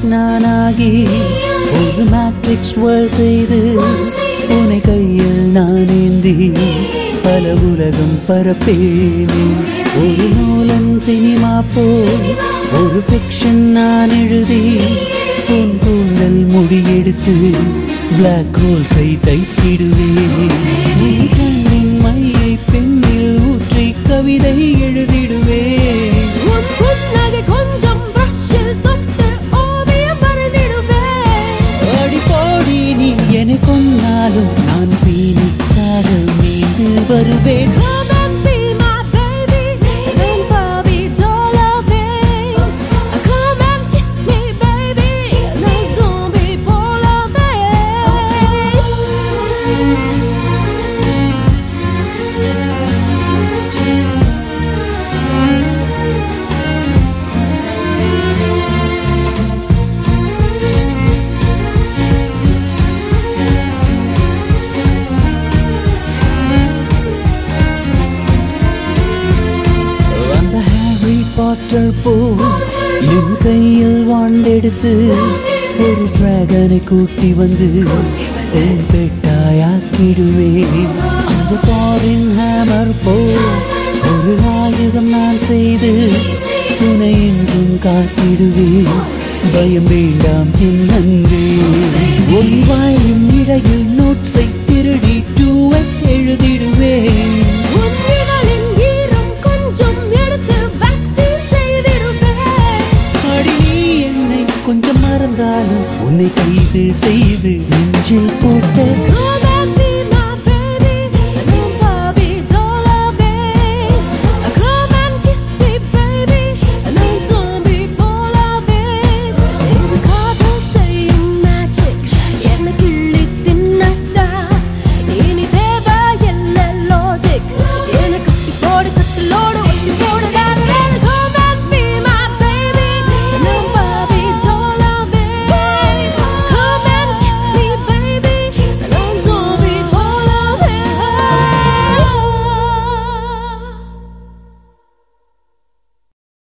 நானாகி ஒரு matrix world செய்து உனை கையில் நான் ஏந்தி பல உலகம் பரப்பேனே ஒரு நூலன் சினிமா போல் ஒரு ஃபிக்ஷன் நான் எழுதி உன் கூந்தல் முடியெடுத்து பிளாக் ஹோல்ஸை தைத்திடுவேன் உன் கண்ணின் மையை பெண்ணில் ஊற்றி கவிதை எழுதிடுவேன் உன் புன்னகை கொஞ்சம் பிரஷில் தொட்டு ஓவியம் வரைந்திடுவேன் அடி போடி நீ என்னை கொன்னாலும் நான் பீனிக்ஸாக மீண்டு வருவேன் Come and be my baby and Bobby doll of it. Come and kiss me, baby. No zombie ball of அந்த ஹாரி பாட்டர் போ என் கையில் வாண்டெடுத்து ஒரு டிராகனை கூட்டி வந்து உன் பெட்டாயாக்கிடுவேன் அந்த காரின் ஹேமர் போ ஒரு ஆயுதம் நான் செய்து துணை என்றும் காத்திடுவேன் பயம் வேண்டாம் என் நன்றே உன் வாயின் இடையில் நோட்ஸை திருடி டூவை எழுதிடுவேன் உன் விரலின் ஈரம் கொஞ்சம் எடுத்து vaccine செய்திடுவேன். அடி நீ என்னை கொஞ்சம் மறந்தாலும் உன்னை கைது செய்து நெஞ்சில் போட்ட Come